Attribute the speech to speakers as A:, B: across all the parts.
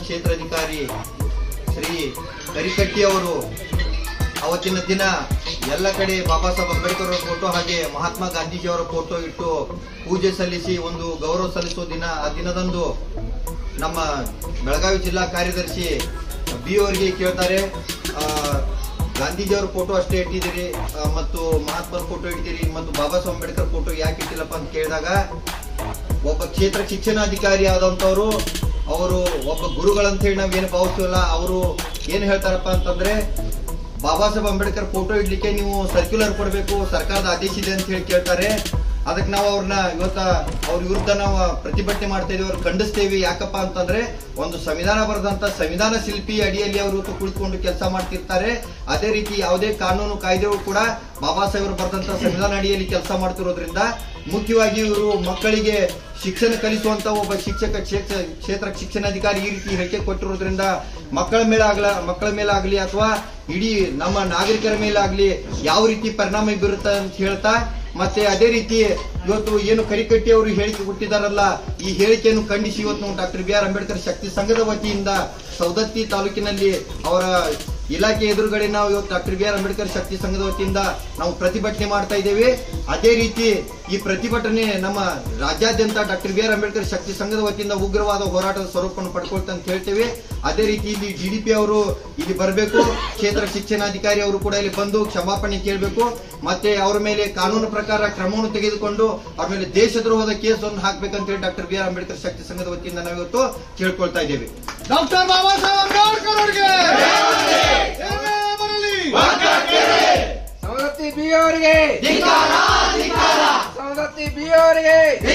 A: ಕ್ಷೇತ್ರಾಧಿಕಾರಿ ಶ್ರೀ ಕರಿಕಟ್ಟಿ ಅವರು ಅವತ್ತಿನ ದಿನ ಎಲ್ಲ ಕಡೆ ಬಾಬಾ ಸಾಹೇಬ್ ಅಂಬೇಡ್ಕರ್ ಅವರ ಫೋಟೋ ಹಾಗೆ ಮಹಾತ್ಮ ಗಾಂಧೀಜಿ ಅವರ ಫೋಟೋ ಇಟ್ಟು ಪೂಜೆ ಸಲ್ಲಿಸಿ ಒಂದು ಗೌರವ ಸಲ್ಲಿಸುವ ದಿನ ಆ ದಿನದಂದು ನಮ್ಮ ಬೆಳಗಾವಿ ಜಿಲ್ಲಾ ಕಾರ್ಯದರ್ಶಿ ಬಿ ಅವರಿಗೆ ಕೇಳ್ತಾರೆ ಆ, ಗಾಂಧೀಜಿ ಅವರ ಫೋಟೋ ಅಷ್ಟೇ ಇಟ್ಟಿದ್ದೀರಿ ಆ, ಮತ್ತು ಮಹಾತ್ಮರ ಫೋಟೋ ಇಟ್ಟಿದ್ದೀರಿ ಮತ್ತು ಬಾಬಾ ಸಾಹೇಬ್ ಅಂಬೇಡ್ಕರ್ ಫೋಟೋ ಯಾಕೆ ಇಟ್ಟಿಲ್ಲಪ್ಪ ಅಂತ ಕೇಳಿದಾಗ ಒಬ್ಬ ಕ್ಷೇತ್ರ ಶಿಕ್ಷಣಾಧಿಕಾರಿ ಆದಂತವರು ಅವರು ಒಬ್ಬ ಗುರುಗಳಂತ ಹೇಳಿ ನಾವೇನು ಭಾವಿಸ್ತೀವಲ್ಲ ಅವರು ಏನ್ ಹೇಳ್ತಾರಪ್ಪ ಅಂತಂದ್ರೆ ಬಾಬಾ ಸಾಹೇಬ್ ಅಂಬೇಡ್ಕರ್ ಫೋಟೋ ಇಡ್ಲಿಕ್ಕೆ ನೀವು ಸರ್ಕ್ಯುಲರ್ ಕೊಡಬೇಕು ಸರ್ಕಾರದ ಆದೇಶ ಇದೆ ಅಂತ ಹೇಳಿ ಕೇಳ್ತಾರೆ ಅದಕ್ಕೆ ನಾವು ಅವ್ರನ್ನ ಇವತ್ತ ಅವ್ರ ವಿರುದ್ಧ ನಾವು ಪ್ರತಿಭಟನೆ ಮಾಡ್ತಾ ಇದೀವಿ ಅವ್ರು ಖಂಡಿಸ್ತೇವೆ ಯಾಕಪ್ಪ ಅಂತಂದ್ರೆ ಒಂದು ಸಂವಿಧಾನ ಬರೆದಂತ ಸಂವಿಧಾನ ಶಿಲ್ಪಿ ಅಡಿಯಲ್ಲಿ ಅವರು ಇವತ್ತು ಕುಳಿತುಕೊಂಡು ಕೆಲಸ ಮಾಡ್ತಿರ್ತಾರೆ ಅದೇ ರೀತಿ ಯಾವುದೇ ಕಾನೂನು ಕಾಯ್ದೆಗಳು ಕೂಡ ಬಾಬಾ ಸಾಹೇಬರು ಬರೆದಂತ ಸಂವಿಧಾನ ಅಡಿಯಲ್ಲಿ ಕೆಲಸ ಮಾಡ್ತಿರೋದ್ರಿಂದ ಮುಖ್ಯವಾಗಿ ಇವರು ಮಕ್ಕಳಿಗೆ ಶಿಕ್ಷಣ ಕಲಿಸುವಂತ ಒಬ್ಬ ಶಿಕ್ಷಕ ಕ್ಷೇತ್ರ ಕ್ಷೇತ್ರ ಶಿಕ್ಷಣಾಧಿಕಾರಿ ಈ ರೀತಿ ಹೇಳಿಕೆ ಕೊಟ್ಟಿರೋದ್ರಿಂದ ಮಕ್ಕಳ ಮೇಲೆ ಆಗ್ಲ ಮಕ್ಕಳ ಮೇಲೆ ಆಗ್ಲಿ ಅಥವಾ ಇಡೀ ನಮ್ಮ ನಾಗರಿಕರ ಮೇಲೆ ಆಗ್ಲಿ ಯಾವ ರೀತಿ ಪರಿಣಾಮ ಬೀರುತ್ತೆ ಅಂತ ಹೇಳ್ತಾ ಮತ್ತೆ ಅದೇ ರೀತಿ ಇವತ್ತು ಏನು ಕರಿಕಟ್ಟಿ ಅವರು ಹೇಳಿಕೆ ಕೊಟ್ಟಿದ್ದಾರಲ್ಲ ಈ ಹೇಳಿಕೆಯನ್ನು ಖಂಡಿಸಿ ಇವತ್ತು ನಾವು ಡಾಕ್ಟರ್ ಬಿ ಆರ್ ಅಂಬೇಡ್ಕರ್ ಶಕ್ತಿ ಸಂಘದ ವತಿಯಿಂದ ಸೌದತ್ತಿ ತಾಲೂಕಿನಲ್ಲಿ ಅವರ ಇಲಾಖೆ ಎದುರುಗಡೆ ನಾವು ಇವತ್ತು ಡಾಕ್ಟರ್ ಬಿ ಆರ್ ಅಂಬೇಡ್ಕರ್ ಶಕ್ತಿ ಸಂಘದ ವತಿಯಿಂದ ನಾವು ಪ್ರತಿಭಟನೆ ಮಾಡ್ತಾ ಇದ್ದೇವೆ ಅದೇ ರೀತಿ ಈ ಪ್ರತಿಭಟನೆ ನಮ್ಮ ರಾಜ್ಯಾದ್ಯಂತ ಡಾಕ್ಟರ್ ಬಿ ಆರ್ ಅಂಬೇಡ್ಕರ್ ಶಕ್ತಿ ಸಂಘದ ವತಿಯಿಂದ ಉಗ್ರವಾದ ಹೋರಾಟದ ಸ್ವರೂಪವನ್ನು ಪಡ್ಕೊಳ್ತಾ ಅಂತ ಹೇಳ್ತೇವೆ ಅದೇ ರೀತಿ ಇಲ್ಲಿ ಜಿಡಿಪಿ ಅವರು ಇಲ್ಲಿ ಬರಬೇಕು ಕ್ಷೇತ್ರ ಶಿಕ್ಷಣಾಧಿಕಾರಿ ಅವರು ಕೂಡ ಇಲ್ಲಿ ಬಂದು ಕ್ಷಮಾಪಣೆ ಕೇಳಬೇಕು ಮತ್ತೆ ಅವರ ಮೇಲೆ ಕಾನೂನು ಪ್ರಕಾರ ಕ್ರಮವನ್ನು ತೆಗೆದುಕೊಂಡು ಅವ್ರ ಮೇಲೆ ದೇಶದ್ರೋಹದ ಕೇಸ್ ಒಂದು ಹಾಕ್ಬೇಕಂತ ಹೇಳಿ ಡಾಕ್ಟರ್ ಬಿ ಆರ್ ಅಂಬೇಡ್ಕರ್ ಶಕ್ತಿ ಸಂಘದ ವತಿಯಿಂದ ನಾವು ಇವತ್ತು ಕೇಳ್ಕೊಳ್ತಾ ಇದ್ದೇವೆ
B: ಡಾಕ್ಟರ್ ಬಾಬಾ ಸಾಹೇಬ್ ಅಂಬೇಡ್ಕರ್ ಅವರಿಗೆ ಏನೇ ಬರಲಿ
C: ಸವದತ್ತಿ ಬಿ ಅವರಿಗೆ ಸವದತ್ತಿ ಬಿ ಅವರಿಗೆ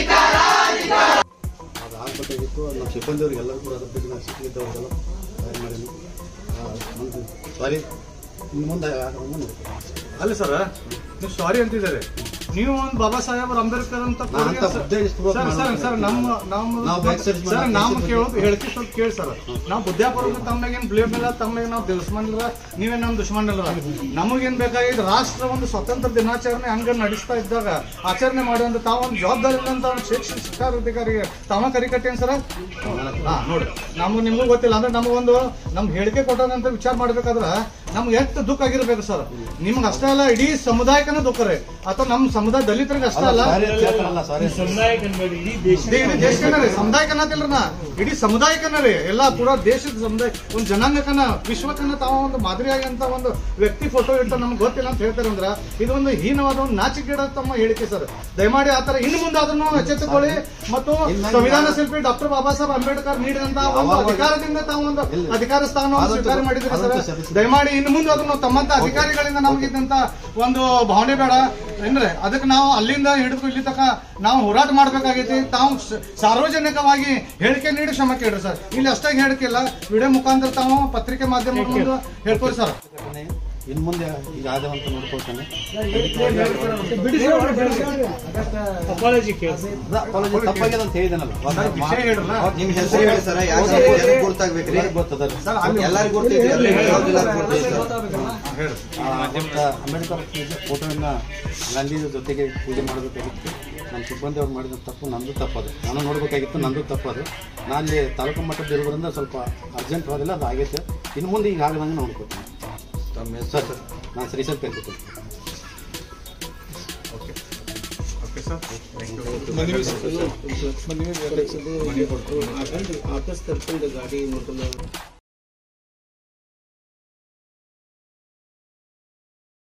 D: ಅದು ಆಗ್ಬೇಕಾಗಿತ್ತು ನಮ್ಮ ಸಿಬ್ಬಂದಿಯವ್ರಿಗೆ ಎಲ್ಲರೂ ಕೂಡ ಅದ್ರ ಬಗ್ಗೆ ನಾವು ಸಿಕ್ಕಿದ್ದವರೆಲ್ಲ ತಯಾರು ಮಾಡೀನಿ ಸಾರಿ ಇನ್ನು ಮುಂದೆ ಆಗೋ ಮುಂದೆ
B: ಅಲ್ಲ ಸರ್ ನೀವು ಸಾರಿ ಅಂತಿದ್ದಾರೆ ನೀವು ಒಂದು ಬಾಬಾ ಸಾಹೇಬ್ ಅಂಬೇಡ್ಕರ್ ಅಂತ
D: ನಾ ಅಂತ ಉದ್ದೇಶಪೂರ್ವಕ
B: ಸರ್ ಸರ್ ಸರ್ ನಮ್ಮ ನಮ್ಮ
D: ನಾವು back search
B: ಸರ್
D: ಮಾಡಿ
B: ನಾವು
D: ಕೇಳ್ತೀವಿ.
B: ಕೇಳೋದು ಹೇಳ್ತಿ ಸ್ವಲ್ಪ ಕೇಳಿ ಸರ್ ನಾವು ಬುದ್ಧಾಪುರ ತಮ್ಮಾಗೇನು ಬ್ಲೇಮ್ ಇಲ್ಲ ತಮ್ಮಾಗ ನಾವು ದುಶ್ಮನ್ ಇಲ್ಲ ನೀವೇ ನಮ್ಮ ದುಶ್ಮನ್ ಇಲ್ಲ ನಮಗೇನ್ ಬೇಕಾಗಿದೆ ರಾಷ್ಟ್ರ ಒಂದು ಸ್ವತಂತ್ರ ದಿನಾಚರಣೆ ಹಂಗ ನಡೆಸ್ತಾ ಇದ್ದಾಗ ಆಚರಣೆ ಮಾಡುವಂತ ತಾವು ಒಂದು ಜವಾಬ್ದಾರಿ ಇಲ್ಲಂತ ಒಂದು ಶಿಕ್ಷಣ ಶಿಕ್ಷಾಧಿಕಾರಿಗೆ ತಾವ ಕರಿಕಟ್ಟೇನ್ ಸರ್ ಹಾ ನೋಡಿ ನಮ್ಗೆ ನಿಮ್ಗೂ ಗೊತ್ತಿಲ್ಲ ಅಂದ್ರೆ ನಮಗೊಂದು ನಮ್ಗೆ ಹೇಳಿಕೆ ಕೊಟ್ಟದಂತ ವಿಚಾರ ಮಾಡ್ಬೇಕಾದ್ರ ನಮ್ಗೆ ಎಷ್ಟು ದುಃಖ ಆಗಿರ್ಬೇಕು ಸರ್ ನಿಮ್ಗೆ ಅಷ್ಟೇ ಅಲ್ಲ ಇಡೀ ಸಮುದಾಯಕ್ಕನ ದುಃಖ ರೀ ಅಥವಾ ನಮ್ಮ ಸಮುದಾಯ ದಲಿತರಿಗೆ ಅಷ್ಟೇ ಅಲ್ಲ
D: ಸಾರಿ ಅಂತ ಹೇಳ್ತಾರಲ್ಲ ಸಾರಿ
B: ಇಡೀ ಇಡೀ ದೇಶಕ್ಕನ ರೀ ಸಮುದಾಯಕ್ಕನ ಅಂತಿಲ್ರಿ ನಾ ಇಡೀ ಸಮುದಾಯಕ್ಕನ ರೀ ಎಲ್ಲಾ ಪೂರಾ ದೇಶದ ಸಮುದಾಯ ಒಂದು ಜನಾಂಗಕ್ಕನ ವಿಶ್ವಕ್ಕನ ತಾವ ಒಂದು ಮಾದರಿಯಾಗಿ ಅಂತ ಒಂದು ವ್ಯಕ್ತಿ ಫೋಟೋ ಇಟ್ಟು ನಮ್ಗೆ ಗೊತ್ತಿಲ್ಲ ಅಂತ ಹೇಳ್ತಾರೆ ಅಂದ್ರ ಇದು ಒಂದು ಹೀನವಾದ ಒಂದು ನಾಚಿಕೆಡ ತಮ್ಮ ಹೇಳಿಕೆ ಸರ್ ದಯಮಾಡಿ ಆತರ ಇನ್ನು ಮುಂದೆ ಅದನ್ನು ಎಚ್ಚೆತ್ತುಕೊಳ್ಳಿ ಮತ್ತು
D: ಇಲ್ಲ,
B: ಸಂವಿಧಾನ
D: ಇಲ್ಲ.
B: ಶಿಲ್ಪಿ ಡಾಕ್ಟರ್ ಬಾಬಾ ಸಾಹೇಬ್ ಅಂಬೇಡ್ಕರ್ ನೀಡಿದಂತ ಒಂದು
D: ಅವಾಗ-
B: ಅಧಿಕಾರದಿಂದ ತಾವು ಒಂದು
D: ಇಲ್ಲ.
B: ಅಧಿಕಾರ ಸ್ಥಾನವನ್ನು
D: ಆದಷ್ಟು-
B: ಸ್ವೀಕಾರ ಮಾಡಿದ್ರೆ ಸರ್
D: ಆದಷ್ಟು ಸಲ್ಲಿಸಿ.
B: ದಯಮಾಡಿ ಇನ್ನು ಮುಂದೆ ಅದನ್ನು ತಮ್ಮಂತ ಅಧಿಕಾರಿಗಳಿಂದ ನಮ್ಗೆ ಇದ್ದಂತ ಒಂದು ಭಾವನೆ ಬೇಡ ಅಂದ್ರೆ ಅದಕ್ಕೆ ನಾವು ಅಲ್ಲಿಂದ ಹಿಡಿದು ಇಲ್ಲಿ ತನಕ ನಾವು ಹೋರಾಟ ಮಾಡ್ಬೇಕಾಗೈತಿ ತಾವು ಸ- ಸಾರ್ವಜನಿಕವಾಗಿ ಹೇಳಿಕೆ ನೀಡಿ ಶ್ರಮ ಕೇಳ್ರಿ ಸರ್ ಇಲ್ಲಿ ಅಷ್ಟೇ ಹೇಳಿಕೆ ಇಲ್ಲ ವಿಡಿಯೋ ಮುಖಾಂತರ ತಾವು ಪತ್ರಿಕೆ ಮಾಧ್ಯಮ ಮುಂದೆ ಹೇಳ್ಕೊರಿ ಸರ್
D: ಇನ್ನು ಮುಂದೆ ಈಗ ಆದವಂತ ನೋಡ್ಕೊಳ್ತಾನೆ
E: ಅಪಾಲಜಿ ಕೇಳಿ
D: ಕಾಲೇಜ್ ತಪ್ಪಾಗ್ಯದ ಅಂತ ಹೇಳಿದನಲ್ಲ
B: ಸರ್, ವಿಷಯ ಹೇಳ್ರಲ್ಲ.
A: ನಿಮ್ ಹೆಸರು ಹೇಳಿ ಸರ್ ಯಾಕೆ ಯಾರಿಗೆ ಗೊತ್ತಾಗ್ಬೇಕ್ರಿ
D: ಎಲ್ಲರಿಗೂ ಗೊತ್ತದ ರೀ.
B: ಸರ್ ಅಲ್ಲಿ
A: ಎಲ್ಲರಿಗೂ ಗೊತ್ತೈತಿ ಯಾವ್ದಿಲ್ಲ ಗೊತ್ತೈತಿ ಸರ್
B: ಹೇಳ್ರಿ
D: ಆ, ಅವತ್ತ ಅಂಬೇಡ್ಕರ್ ಫೋಟೋವನ್ನ ಗಾಂಧೀಜಿ ಜೊತೆಗೆ ಪೂಜೆ ಮಾಡಬೇಕಾಗಿತ್ತು ನಮ್ಮ ಸಿಬ್ಬಂದಿ ಅವ್ರು ಮಾಡಿದ ತಪ್ಪು ನಂದು ತಪ್ಪದು ನಾನು ನೋಡ್ಬೇಕಾಗಿತ್ತು ನಂದು ತಪ್ಪದು ನಾನು ಅಲ್ಲಿ ತಾಲೂಕು ಮಟ್ಟದ ಇರೋದ್ರಿಂದ ಸ್ವಲ್ಪ ಅರ್ಜೆಂಟ್ ಹೋದಿಲ್ಲ ಅದು ಆಗೈತೆ ಇನ್ನು ಮುಂದೆ ಈಗ ಆಗದಂಗೆ ನೋಡ್ಕೊತೀನಿ ಸರ್ ಸರ್ ನಾನು ಶ್ರೀಶೈಲ್ ಕರಿತೀನಿ
B: ಓಕೆ ಸರ್
E: ಆಫೀಸ್ ಕರ್ಕೊಂಡು ಗಾಡಿ ನೋಡ್ಕೊಂಡು